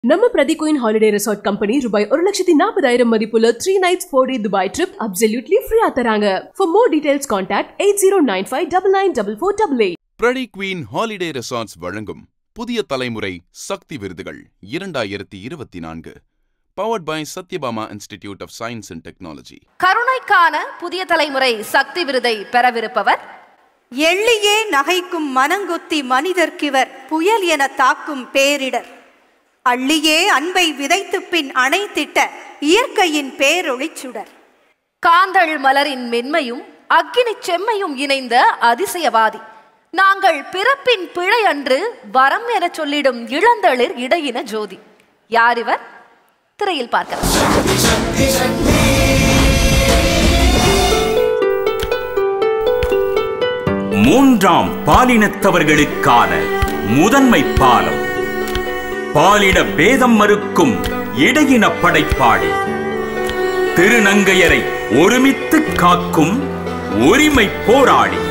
நம்ம பிரதி queen holiday resort company ரூபாய் ஒரு லட்சத்தி நாற்பதாயிரம் மதிப்புள்ள three nights four day Dubai trip absolutely ஃப்ரீயா தராங்க for more details contact eight zero nine five double nine double four double eight pretty queen holiday resorts வழங்கும் புதிய தலைமுறை சக்தி விருதுகள் இரண்டாயிரத்தி இருபத்தி நான்கு powered by Sathyabama institute of science and technology கருணைக்கான புதிய தலைமுறை சக்தி விருதை பெறவிருப்பவர் எள்ளியே நகைக்கும் மனங்கொத்தி மனிதர்க்கிவர் புயல் என தாக்கும் பேரிடர் அள்ளியே அன்பை விதைத்து பின் அணைத்திட்ட இயற்கையின் பேரொளிச்சுடர் காந்தள் மலரின் மென்மையும் அக்கினி செம்மையும் இணைந்த அதிசயவாதி நாங்கள் பிறப்பின் பிழை அன்று வரம் என சொல்லிடும் இளந்தளிர் இடையின ஜோதி யார் இவர் திரையில் பார்க்கலாம் மூன்றாம் பாலினத்தவர்களுக்கான முதன்மை பாலம் பாலின பேதம் மறுக்கும் இடையின படைப்பாளி திருநங்கையரை ஒருமித்து காக்கும் உரிமை போராளி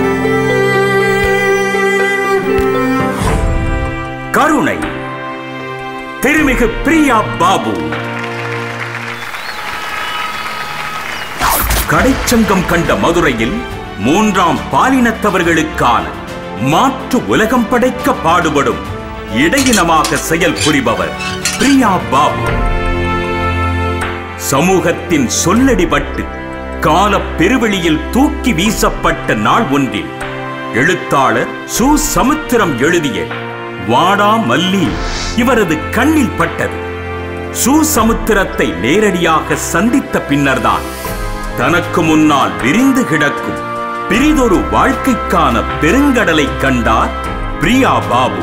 கருணை திருமிகு பிரியா பாபு கடைச்சங்கம் கண்ட மதுரையில் மூன்றாம் பாலினத்தவர்களுக்கான மாற்று உலகம் படைக்க பாடுபடும் இடையினமாக செயல் புரிபவர் பிரியா பாபு சமூகத்தின் சொல்லடிபட்டு கால பெருவெளியில் தூக்கி வீசப்பட்ட நாள் ஒன்றில் எழுத்தாளர் சு சமுத்திரம் எழுதிய வாடா மல்லி இவரது கண்ணில் பட்டது சுசமுத்திரத்தை நேரடியாக சந்தித்த பின்னர்தான் தனக்கு முன்னால் விரிந்து கிடக்கும் பிரிதொரு வாழ்க்கைக்கான பெருங்கடலை கண்டார் பிரியா பாபு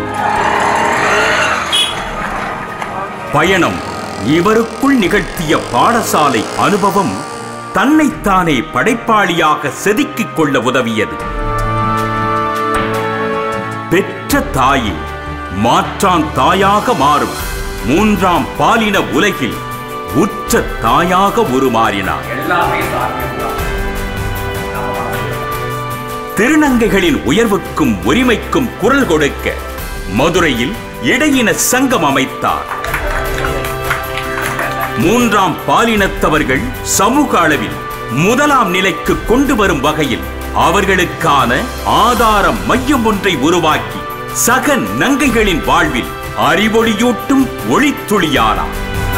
பயணம் இவருக்குள் நிகழ்த்திய பாடசாலை அனுபவம் தன்னைத்தானே படைப்பாளியாக செதுக்கிக் கொள்ள உதவியது பெற்ற தாயே மாற்றான் தாயாக மாறும் மூன்றாம் பாலின உலகில் உற்ற தாயாக உருமாறினார் திருநங்கைகளின் உயர்வுக்கும் உரிமைக்கும் குரல் கொடுக்க மதுரையில் இடையின சங்கம் அமைத்தார் மூன்றாம் பாலினத்தவர்கள் சமூக அளவில் முதலாம் நிலைக்கு கொண்டு வரும் வகையில் அவர்களுக்கான ஆதார மையம் ஒன்றை உருவாக்கி சக நங்கைகளின் வாழ்வில் அறிவொளியூட்டும் ஒளித்துளியானார்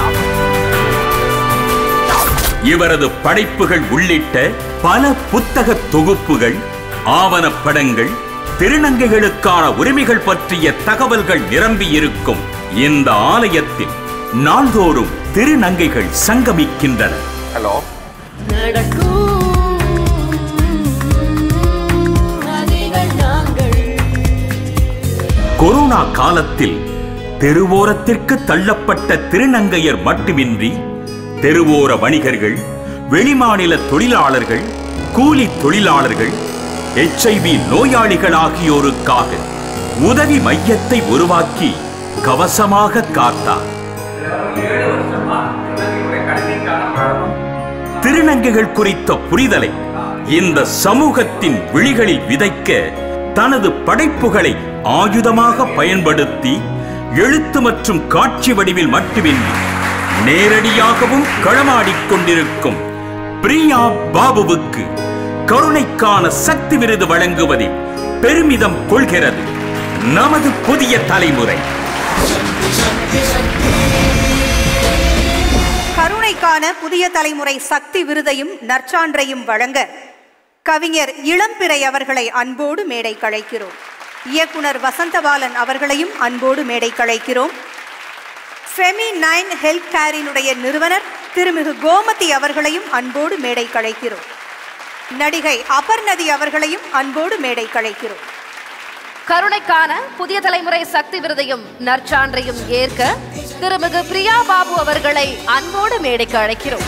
இவரது படைப்புகள் உள்ளிட்ட பல புத்தக தொகுப்புகள் ஆவணப்படங்கள் திருநங்கைகளுக்கான உரிமைகள் பற்றிய தகவல்கள் நிரம்பியிருக்கும் இந்த ஆலயத்தில் நாள்தோறும் திருநங்கைகள் சங்கமிக்கின்றன ஹலோ கொரோனா காலத்தில் தெருவோரத்திற்கு தள்ளப்பட்ட திருநங்கையர் மட்டுமின்றி தெருவோர வணிகர்கள் வெளிமாநில தொழிலாளர்கள் கூலி தொழிலாளர்கள் எச்ஐவி நோயாளிகள் ஆகியோருக்காக உதவி மையத்தை உருவாக்கி கவசமாக காத்தார் திருநங்கைகள் குறித்த புரிதலை இந்த சமூகத்தின் விழிகளில் விதைக்க தனது படைப்புகளை ஆயுதமாக பயன்படுத்தி எழுத்து மற்றும் காட்சி வடிவில் மட்டுமின்றி நேரடியாகவும் களமாடிக் கொண்டிருக்கும் பிரியா பாபுவுக்கு கருணைக்கான சக்தி விருது வழங்குவதில் பெருமிதம் கொள்கிறது நமது புதிய தலைமுறை கருணைக்கான புதிய தலைமுறை சக்தி விருதையும் நற்சான்றையும் வழங்க கவிஞர் இளம்பிறை அவர்களை அன்போடு மேடை கழைக்கிறோம் இயக்குனர் வசந்தபாலன் அவர்களையும் அன்போடு மேடை கழைக்கிறோம் ஃபெமி நைன் ஹெல்த் கேரினுடைய நிறுவனர் திருமிகு கோமதி அவர்களையும் அன்போடு மேடை கழைக்கிறோம் நடிகை அபர்ணதி அவர்களையும் அன்போடு மேடை கழைக்கிறோம் கருணைக்கான புதிய தலைமுறை சக்தி விருதையும் நற்சான்றையும் ஏற்க திருமிகு பிரியா பாபு அவர்களை அன்போடு மேடைக்கு அழைக்கிறோம்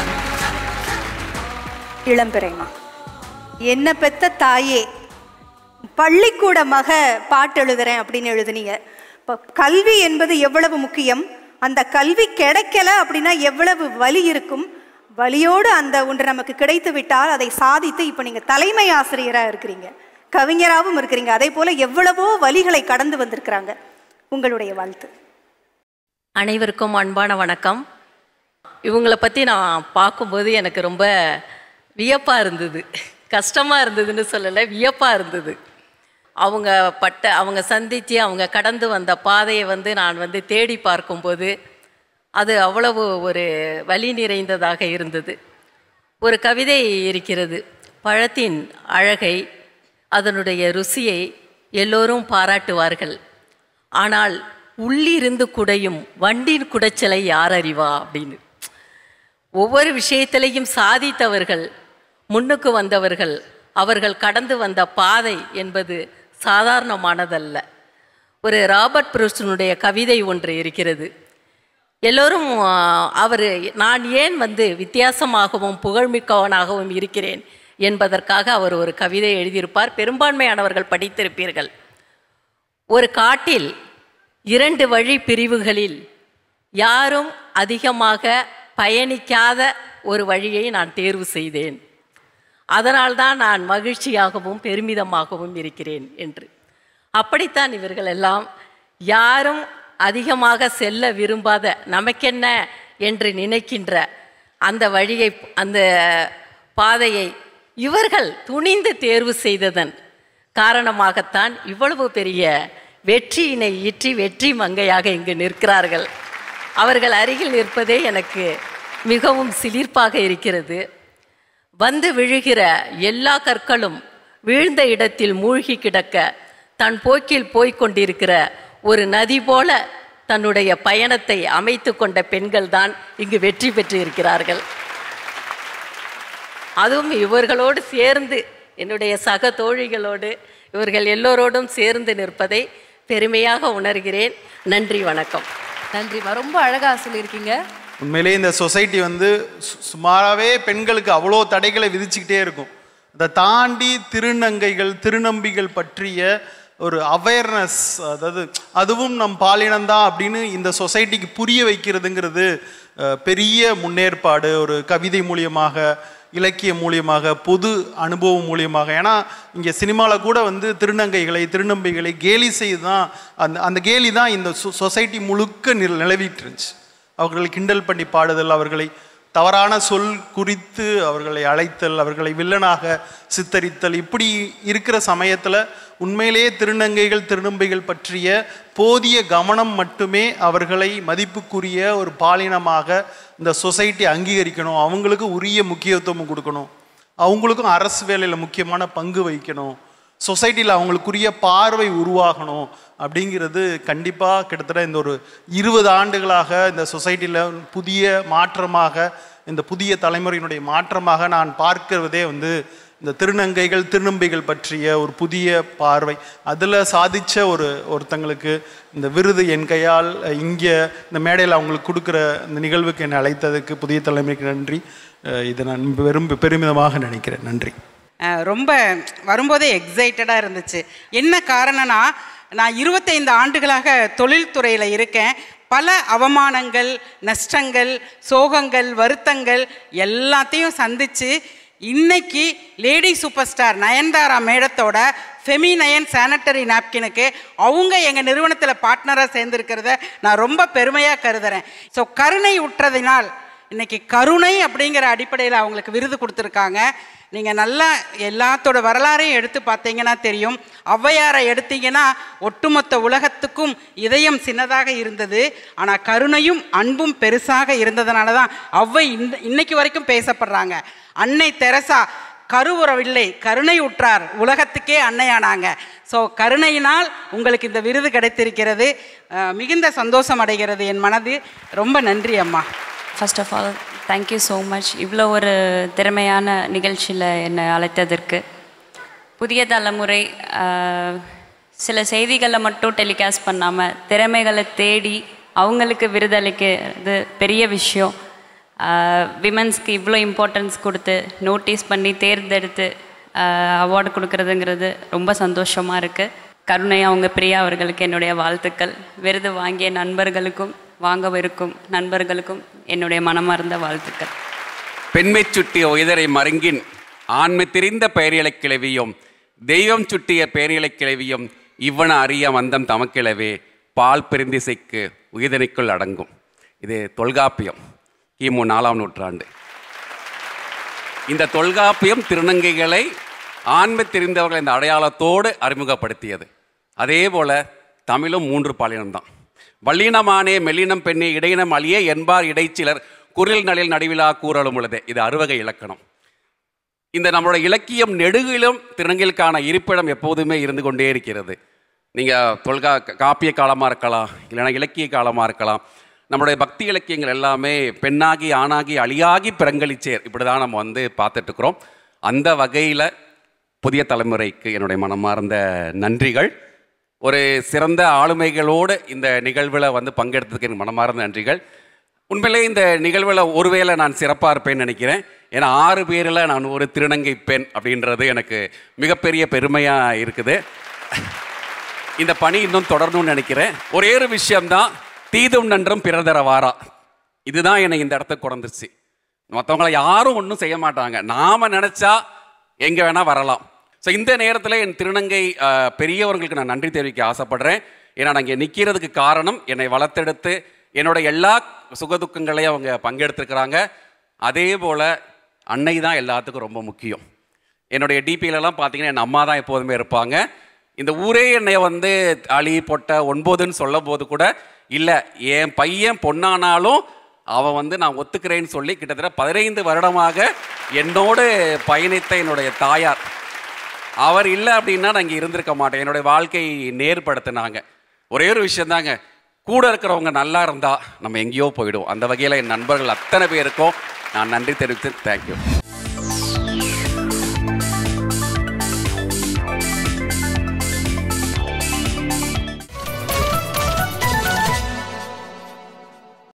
இளம்பிறைமா என்ன பெத்த தாயே பள்ளிக்கூட மக பாட்டு எழுதுறேன் அப்படின்னு எழுதுனீங்க இப்போ கல்வி என்பது எவ்வளவு முக்கியம் அந்த கல்வி கிடைக்கல அப்படின்னா எவ்வளவு வலி இருக்கும் வலியோடு அந்த ஒன்று நமக்கு கிடைத்து விட்டால் அதை சாதித்து இப்போ நீங்கள் தலைமை ஆசிரியராக இருக்கிறீங்க கவிஞராகவும் இருக்கிறீங்க அதே போல எவ்வளவோ வழிகளை கடந்து வந்திருக்கிறாங்க உங்களுடைய வாழ்த்து அனைவருக்கும் அன்பான வணக்கம் இவங்களை பற்றி நான் பார்க்கும்போது எனக்கு ரொம்ப வியப்பாக இருந்தது கஷ்டமாக இருந்ததுன்னு சொல்லலை வியப்பாக இருந்தது அவங்க பட்ட அவங்க சந்தித்து அவங்க கடந்து வந்த பாதையை வந்து நான் வந்து தேடி பார்க்கும்போது அது அவ்வளவு ஒரு வலி நிறைந்ததாக இருந்தது ஒரு கவிதை இருக்கிறது பழத்தின் அழகை அதனுடைய ருசியை எல்லோரும் பாராட்டுவார்கள் ஆனால் உள்ளிருந்து குடையும் வண்டின் குடைச்சலை யார் அறிவா அப்படின்னு ஒவ்வொரு விஷயத்திலையும் சாதித்தவர்கள் முன்னுக்கு வந்தவர்கள் அவர்கள் கடந்து வந்த பாதை என்பது சாதாரணமானதல்ல ஒரு ராபர்ட் புருஷனுடைய கவிதை ஒன்று இருக்கிறது எல்லோரும் அவர் நான் ஏன் வந்து வித்தியாசமாகவும் புகழ்மிக்கவனாகவும் இருக்கிறேன் என்பதற்காக அவர் ஒரு கவிதை எழுதியிருப்பார் பெரும்பான்மையானவர்கள் படித்திருப்பீர்கள் ஒரு காட்டில் இரண்டு வழி பிரிவுகளில் யாரும் அதிகமாக பயணிக்காத ஒரு வழியை நான் தேர்வு செய்தேன் அதனால்தான் நான் மகிழ்ச்சியாகவும் பெருமிதமாகவும் இருக்கிறேன் என்று அப்படித்தான் இவர்கள் எல்லாம் யாரும் அதிகமாக செல்ல விரும்பாத நமக்கென்ன என்று நினைக்கின்ற அந்த வழியை அந்த பாதையை இவர்கள் துணிந்து தேர்வு செய்ததன் காரணமாகத்தான் இவ்வளவு பெரிய வெற்றியினை ஈற்றி வெற்றி மங்கையாக இங்கு நிற்கிறார்கள் அவர்கள் அருகில் நிற்பதே எனக்கு மிகவும் சிலிர்ப்பாக இருக்கிறது வந்து விழுகிற எல்லா கற்களும் வீழ்ந்த இடத்தில் மூழ்கி கிடக்க தன் போக்கில் போய்க் கொண்டிருக்கிற ஒரு நதி போல தன்னுடைய பயணத்தை அமைத்து கொண்ட பெண்கள் தான் இங்கு வெற்றி பெற்று இருக்கிறார்கள் அதுவும் இவர்களோடு சேர்ந்து என்னுடைய சக தோழிகளோடு இவர்கள் எல்லோரோடும் சேர்ந்து நிற்பதை பெருமையாக உணர்கிறேன் நன்றி வணக்கம் நன்றிம்மா ரொம்ப அழகா சொல்லியிருக்கீங்க உண்மையிலேயே இந்த சொசைட்டி வந்து சு- சுமாராவே பெண்களுக்கு அவ்வளோ தடைகளை விதிச்சுக்கிட்டே இருக்கும் அதை தாண்டி திருநங்கைகள் திருநம்பிகள் பற்றிய ஒரு அவேர்னஸ் அதாவது அதுவும் நம் பாலினம்தான் அப்படின்னு இந்த சொசைட்டிக்கு புரிய வைக்கிறதுங்கிறது அஹ், பெரிய முன்னேற்பாடு ஒரு கவிதை மூலியமாக இலக்கியம் மூலியமாக பொது அனுபவம் மூலியமாக ஏன்னா இங்கே சினிமாவில் கூட வந்து திருநங்கைகளை திருநம்பிகளை கேலி செய்து தான் அந்த அந்த கேலி தான் இந்த சொசைட்டி முழுக்க நில நிலவிட்டு இருந்துச்சு அவர்களை கிண்டல் பண்ணி பாடுதல் அவர்களை தவறான சொல் குறித்து அவர்களை அழைத்தல் அவர்களை வில்லனாக சித்தரித்தல் இப்படி இருக்கிற சமயத்தில் உண்மையிலேயே திருநங்கைகள் திருநம்பிகள் பற்றிய போதிய கவனம் மட்டுமே அவர்களை மதிப்புக்குரிய ஒரு பாலினமாக இந்த சொசைட்டி அங்கீகரிக்கணும் அவங்களுக்கு உரிய முக்கியத்துவம் கொடுக்கணும் அவங்களுக்கும் அரசு வேலையில் முக்கியமான பங்கு வைக்கணும் சொசைட்டியில் அவங்களுக்குரிய பார்வை உருவாகணும் அப்படிங்கிறது கண்டிப்பாக கிட்டத்தட்ட இந்த ஒரு இருபது ஆண்டுகளாக இந்த சொசைட்டியில் புதிய மாற்றமாக இந்த புதிய தலைமுறையினுடைய மாற்றமாக நான் பார்க்கிறதே வந்து இந்த திருநங்கைகள் திருநம்பிகள் பற்றிய ஒரு புதிய பார்வை அதில் சாதித்த ஒரு ஒருத்தங்களுக்கு இந்த விருது என் கையால் இங்கே இந்த மேடையில் அவங்களுக்கு கொடுக்குற இந்த நிகழ்வுக்கு என்னை அழைத்ததுக்கு புதிய தலைமுறைக்கு நன்றி அஹ் இதை நான் பெரும் பெருமிதமாக நினைக்கிறேன் நன்றி அஹ் ரொம்ப வரும்போதே எக்ஸைட்டடாக இருந்துச்சு என்ன காரணம்னா நான் இருபத்தைந்து ஆண்டுகளாக தொழில்துறையில் இருக்கேன் பல அவமானங்கள் நஷ்டங்கள் சோகங்கள் வருத்தங்கள் எல்லாத்தையும் சந்தித்து இன்னைக்கு லேடி சூப்பர் ஸ்டார் நயன்தாரா மேடத்தோட ஃபெமினயன் சானிட்டரி நாப்கினுக்கு அவங்க எங்கள் நிறுவனத்தில் பார்ட்னராக சேர்ந்துருக்கிறத நான் ரொம்ப பெருமையாக கருதுறேன் ஸோ கருணை உற்றதினால் இன்னைக்கு கருணை அப்படிங்கிற அடிப்படையில் அவங்களுக்கு விருது கொடுத்துருக்காங்க நீங்கள் நல்லா எல்லாத்தோட வரலாறையும் எடுத்து பார்த்தீங்கன்னா தெரியும் ஔவையாரை எடுத்தீங்கன்னா ஒட்டுமொத்த உலகத்துக்கும் இதயம் சின்னதாக இருந்தது ஆனால் கருணையும் அன்பும் பெருசாக இருந்ததுனால தான் ஔவை இந்த இன்னைக்கு வரைக்கும் பேசப்படுறாங்க அன்னை தெரசா கருவுறவில்லை கருணை உற்றார் உலகத்துக்கே அன்னையானாங்க ஸோ கருணையினால் உங்களுக்கு இந்த விருது கிடைத்திருக்கிறது அஹ், மிகுந்த சந்தோஷம் அடைகிறது என் மனது ரொம்ப நன்றி அம்மா first of all thank you so much இவ்வளோ ஒரு திறமையான நிகழ்ச்சியில் என்னை அழைத்ததற்கு புதிய தலைமுறை ஆஹ், சில செய்திகளை மட்டும் டெலிகாஸ்ட் பண்ணாமல் திறமைகளை தேடி அவங்களுக்கு விருதளிக்கிறது பெரிய விஷயம் விமன்ஸ்க்கு இவ்வளோ இம்பார்ட்டன்ஸ் கொடுத்து நோட்டீஸ் பண்ணி தேர்ந்தெடுத்து அவார்டு கொடுக்கறதுங்கிறது ரொம்ப சந்தோஷமாக இருக்குது கருணை அவங்க பிரியா அவர்களுக்கு என்னுடைய வாழ்த்துக்கள் விருது வாங்கிய நண்பர்களுக்கும் வாங்கவிருக்கும் நண்பர்களுக்கும் என்னுடைய மனமார்ந்த வாழ்த்துக்கள் பெண்மை சுட்டிய உயதரை மருங்கின் ஆண்மை தெரிந்த பெயரியலைக் கிளவியும் தெய்வம் சுட்டிய பெயரியலைக் கிளவியும் இவ்வன அறிய வந்தம் தமக்கிழவே பால் பெருந்திசைக்கு உயதனைக்குள் அடங்கும் இது தொல்காப்பியம் கிமு நாலாம் நூற்றாண்டு இந்த தொல்காப்பியம் திருநங்கைகளை ஆண்மை தெரிந்தவர்கள் இந்த அடையாளத்தோடு அறிமுகப்படுத்தியது அதே போல தமிழும் மூன்று பாலினம்தான் வல்லினமானே மெல்லினம் பெண்ணே இடையினம் அழியே என்பார் இடைச்சிலர் குரில் நலில் நடுவிலா கூறலும் உள்ளது இது அறுவகை இலக்கணம் இந்த நம்மளோட இலக்கியம் நெடுகிலும் திருநங்கைகளுக்கான இருப்பிடம் எப்போதுமே இருந்து கொண்டே இருக்கிறது நீங்கள் தொல்கா காப்பிய காலமாக இருக்கலாம் இல்லைன்னா இலக்கிய காலமாக இருக்கலாம் நம்மளுடைய பக்தி இலக்கியங்கள் எல்லாமே பெண்ணாகி ஆணாகி அழியாகி பிறங்கலிச்சேர் இப்படி தான் நம்ம வந்து பார்த்துட்ருக்குறோம் அந்த வகையில் புதிய தலைமுறைக்கு என்னுடைய மனமார்ந்த நன்றிகள் ஒரு சிறந்த ஆளுமைகளோடு இந்த நிகழ்வில் வந்து பங்கெடுத்ததுக்கு எனக்கு மனமார்ந்த நன்றிகள் உண்மையிலே இந்த நிகழ்வில் ஒருவேளை நான் சிறப்பாக இருப்பேன்னு நினைக்கிறேன் ஏன்னா ஆறு பேரில் நான் ஒரு திருநங்கை பெண் அப்படின்றது எனக்கு மிகப்பெரிய பெருமையாக இருக்குது இந்த பணி இன்னும் தொடரணும்னு நினைக்கிறேன் ஒரே ஒரு விஷயம்தான் தீதும் நன்றும் பிறதர வாரா இதுதான் என்னை இந்த இடத்துக்கு குறந்துருச்சு மற்றவங்கள யாரும் ஒன்றும் செய்ய மாட்டாங்க நாம நினைச்சா எங்க வேணா வரலாம் ஸோ இந்த நேரத்தில் என் திருநங்கை அஹ், பெரியவர்களுக்கு நான் நன்றி தெரிவிக்க ஆசைப்படுறேன் ஏன்னா நான் இங்கே நிற்கிறதுக்கு காரணம் என்னை வளர்த்தெடுத்து என்னோட எல்லா சுகதுக்கங்களையும் அவங்க பங்கெடுத்துருக்கிறாங்க அதே போல் அன்னை தான் எல்லாத்துக்கும் ரொம்ப முக்கியம் என்னுடைய டிபியிலலாம் பார்த்தீங்கன்னா என் அம்மா தான் எப்போதுமே இருப்பாங்க இந்த ஊரே என்னை வந்து அழி பொட்ட ஒன்பதுன்னு சொல்லும் போது கூட இல்லை என் பையன் பொண்ணானாலும் அவன் வந்து நான் ஒத்துக்கிறேன்னு சொல்லி கிட்டத்தட்ட பதினைந்து வருடமாக என்னோடு பயணித்த என்னுடைய தாயார் அவர் இல்லை அப்படின்னா நான் இங்கே இருந்திருக்க மாட்டேன் என்னுடைய வாழ்க்கை நேர்படுத்தினாங்க ஒரே ஒரு விஷயம் தாங்க கூட இருக்கிறவங்க நல்லா இருந்தால் நம்ம எங்கேயோ போயிடுவோம் அந்த வகையில் என் நண்பர்கள் அத்தனை பேருக்கும் நான் நன்றி தெரிவித்து தேங்க்யூ